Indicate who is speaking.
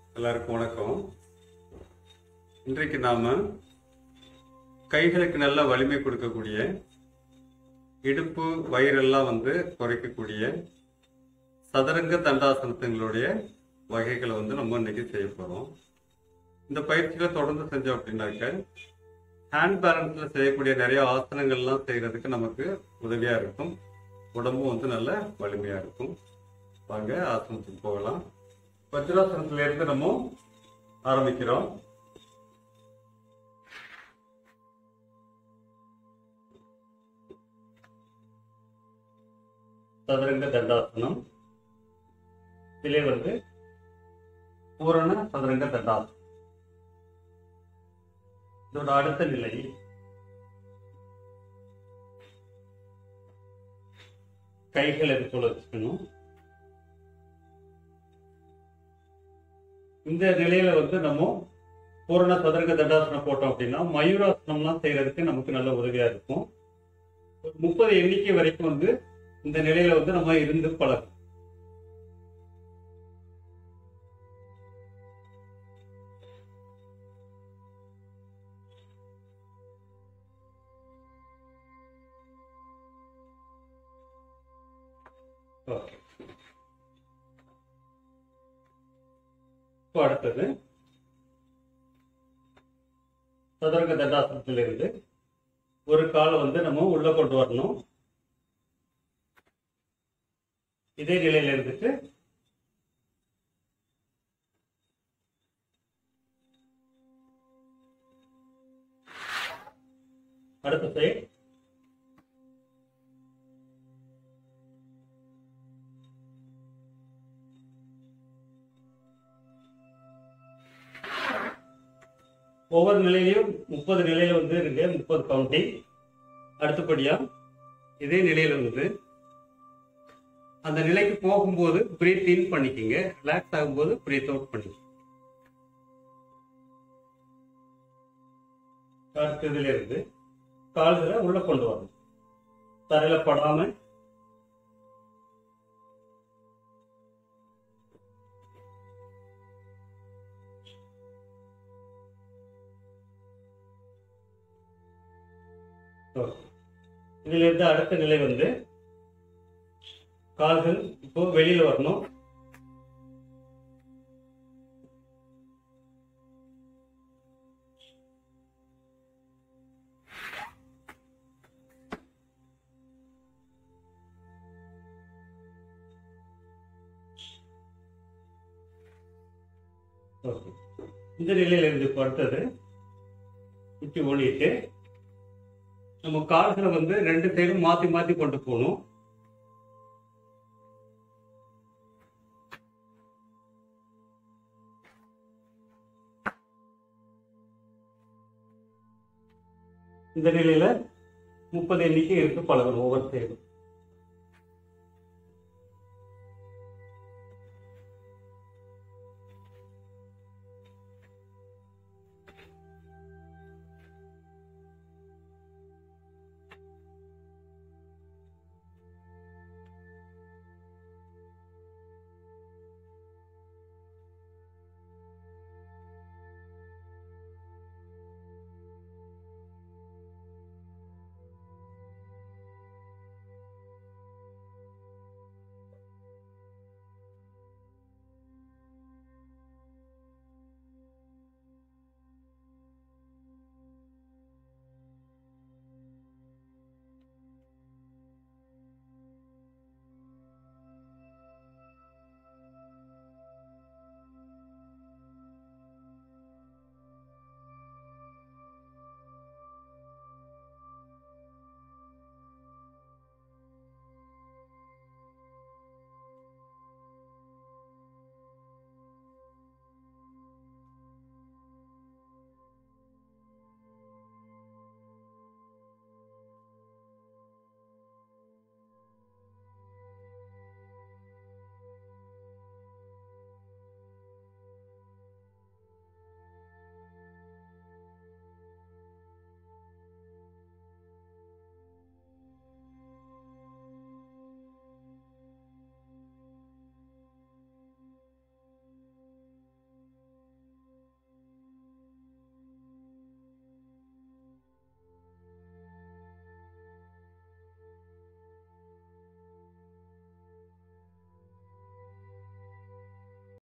Speaker 1: எல்லாருக்கும் வணக்கம் இன்றைக்கு நாம கைகளுக்கு நல்ல வலிமை கொடுக்கக்கூடிய இடுப்பு வயிறெல்லாம் வந்து குறைக்கக்கூடிய சதுரங்க தண்டாசனத்துங்களுடைய வகைகளை வந்து நம்ம இன்னைக்கு செய்ய போறோம் இந்த பயிற்சிகளை தொடர்ந்து செஞ்சோம் அப்படின்னாக்க ஹேண்ட் பேலன்ஸ்ல செய்யக்கூடிய நிறைய ஆசனங்கள்லாம் செய்யறதுக்கு நமக்கு உதவியா இருக்கும் உடம்பும் வந்து நல்ல வலிமையா இருக்கும் வாங்க ஆசனத்துக்கு போகலாம் வஜ்ராசனத்துல இருந்து நம்ம ஆரம்பிக்கிறோம் சதுரங்க தண்டாசனம் இதிலே வந்து பூரண சதுரங்க தண்டாசனம் இதோட அடுத்த நிலை கைகள் இது போல வச்சுக்கணும் இந்த நிலையில வந்து நம்ம பூரண சதுரங்க தண்டாசனம் போட்டோம் அப்படின்னா மயூராசனம்லாம் செய்யறதுக்கு நமக்கு நல்ல உதவியா இருக்கும் ஒரு முப்பது எண்ணிக்கை வரைக்கும் வந்து இந்த நிலையில வந்து நம்ம இருந்து பழகும் ஓகே இப்போ அடுத்தது சதுரங்க தண்டாசனத்திலிருந்து ஒரு காலை வந்து நம்ம உள்ள கொண்டு வரணும் இதே நிலையில இருந்துட்டு அடுத்த சைடு ஒவ்வொரு நிலையிலையும் முப்பது நிலையில வந்து இருக்கு முப்பது கவுண்டிங் அடுத்தபடியா இதே நிலையில வந்து அந்த நிலைக்கு போகும்போது பிரீத் இன் பண்ணிக்கிங்க ரிலாக்ஸ் ஆகும்போது பிரீத் அவுட் பண்ணிக்கங்க அடுத்ததுல இருந்து கால்களை உள்ள கொண்டு வரணும் தரையில படாம இதுல இருந்து அடுத்த நிலை வந்து கால்கள் இப்போ வெளியில வரணும் Okay. இந்த நிலையில இருந்து இப்போ அடுத்தது இப்படி ஓடிட்டு நம்ம கால்களை வந்து ரெண்டு சைடும் மாத்தி மாத்தி கொண்டு போகணும் இந்த நிலையில முப்பது எண்ணிக்கை இருக்கு பழகணும் ஒவ்வொரு சைடும்